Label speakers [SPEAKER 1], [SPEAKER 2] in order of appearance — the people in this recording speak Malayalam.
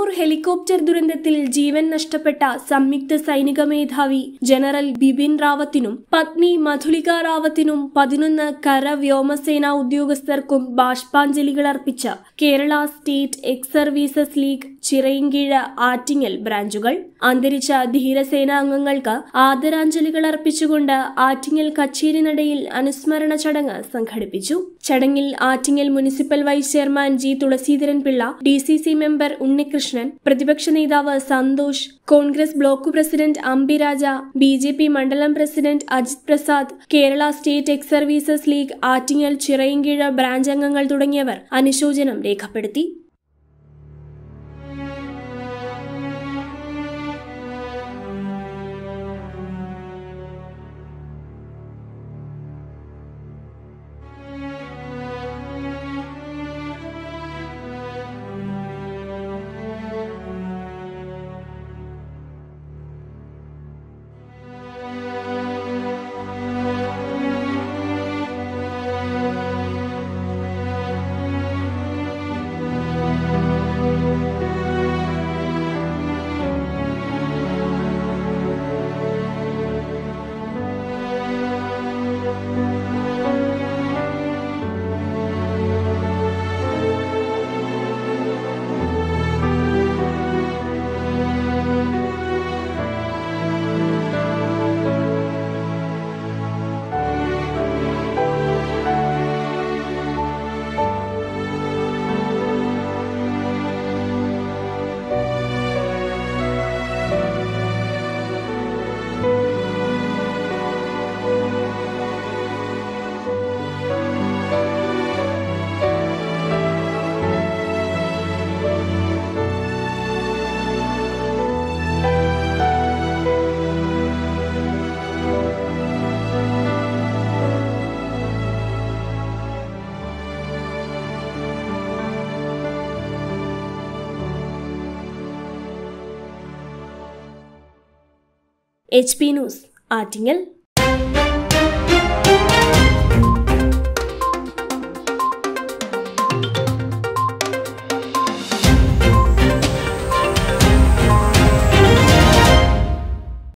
[SPEAKER 1] നിലമ്പൂർ ഹെലികോപ്റ്റർ ദുരന്തത്തിൽ ജീവൻ നഷ്ടപ്പെട്ട സംയുക്ത സൈനിക മേധാവി ജനറൽ ബിപിൻ റാവത്തിനും പത്നി മധുലിക റാവത്തിനും പതിനൊന്ന് കര വ്യോമസേനാ ഉദ്യോഗസ്ഥർക്കും ബാഷ്പാഞ്ജലികൾ അർപ്പിച്ച Kerala state ex services league Chirayinkeezhu Attingal ബ്രാഞ്ചുകൾ അന്തരിച്ച ധീരസേനാംഗങ്ങൾക്ക് ആദരാഞ്ജലികൾ അർപ്പിച്ചുകൊണ്ട് ആറ്റിങ്ങൽ കച്ചേരിനടയിൽ അനുസ്മരണ ചടങ്ങ് സംഘടിപ്പിച്ചു ചടങ്ങിൽ Attingal municipal vice chairman G Thulaseedharan Pillai D C C member Unnikrishnan പ്രതിപക്ഷ നേതാവ് Santhosh Congress block president Ambiraja B J P മണ്ഡലം പ്രസിഡന്റ് Ajith Prasad Kerala state ex services league Attingal Chirayinkeezhu branch അംഗങ്ങൾ തുടങ്ങിയവർ അനുശോചനം രേഖപ്പെടുത്തി എച്ച് പി ന്യൂസ് ആറ്റിങ്ങൽ